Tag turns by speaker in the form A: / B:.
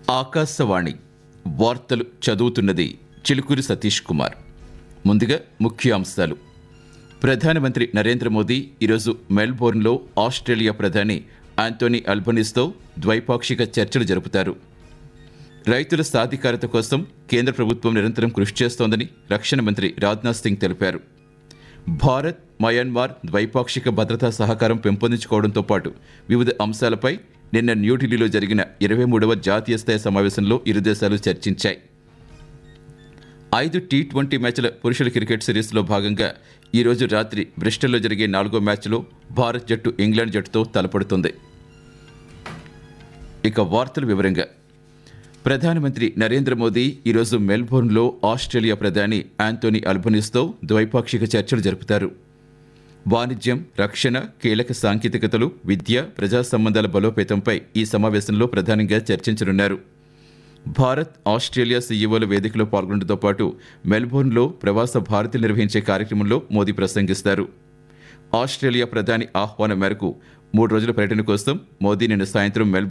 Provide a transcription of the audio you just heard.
A: ఆకాశవాణి వార్తలు చదువుతున్నది చిలుకూరి సతీష్ కుమార్ ముందుగా ముఖ్యాంశాలు ప్రధానమంత్రి నరేంద్ర మోదీ ఈరోజు మెల్బోర్న్లో ఆస్ట్రేలియా ప్రధాని ఆంటోనీ అల్బనీస్తో ద్వైపాక్షిక చర్చలు జరుపుతారు రైతుల సాధికారత కోసం కేంద్ర ప్రభుత్వం నిరంతరం కృషి చేస్తోందని రక్షణ మంత్రి రాజ్నాథ్ సింగ్ తెలిపారు భారత్ మయన్మార్ ద్వైపాక్షిక భద్రతా సహకారం పెంపొందించుకోవడంతో పాటు వివిధ అంశాలపై నిన్న న్యూఢిల్లీలో జరిగిన ఇరవై మూడవ జాతీయ స్థాయి సమావేశంలో ఇరు దేశాలు చర్చించాయి ఐదు టీ ట్వంటీ మ్యాచ్ల పురుషుల క్రికెట్ సిరీస్లో భాగంగా ఈరోజు రాత్రి బ్రిస్టల్లో జరిగే నాలుగో మ్యాచ్లో భారత్ జట్టు ఇంగ్లాండ్ జట్టుతో తలపడుతుంది ఇక వార్తల వివరంగా ప్రధానమంత్రి నరేంద్ర మోదీ ఈరోజు మెల్బోర్న్లో ఆస్ట్రేలియా ప్రధాని ఆంటోనీ అల్బనీస్తో ద్వైపాక్షిక చర్చలు జరుపుతారు వాణిజ్యం రక్షణ కీలక సాంకేతికతలు విద్య ప్రజా సంబంధాల బలోపేతంపై ఈ సమావేశంలో ప్రధానంగా చర్చించనున్నారు భారత్ ఆస్ట్రేలియా సీఈఓల వేదికలో పాల్గొనడంతో పాటు మెల్బోర్న్లో ప్రవాస భారతీయులు నిర్వహించే కార్యక్రమంలో మోదీ ప్రసంగిస్తారు ఆస్ట్రేలియా ప్రధాని ఆహ్వానం మేరకు మూడు రోజుల పర్యటన కోసం మోదీ నిన్న సాయంత్రం మెల్బోర్న్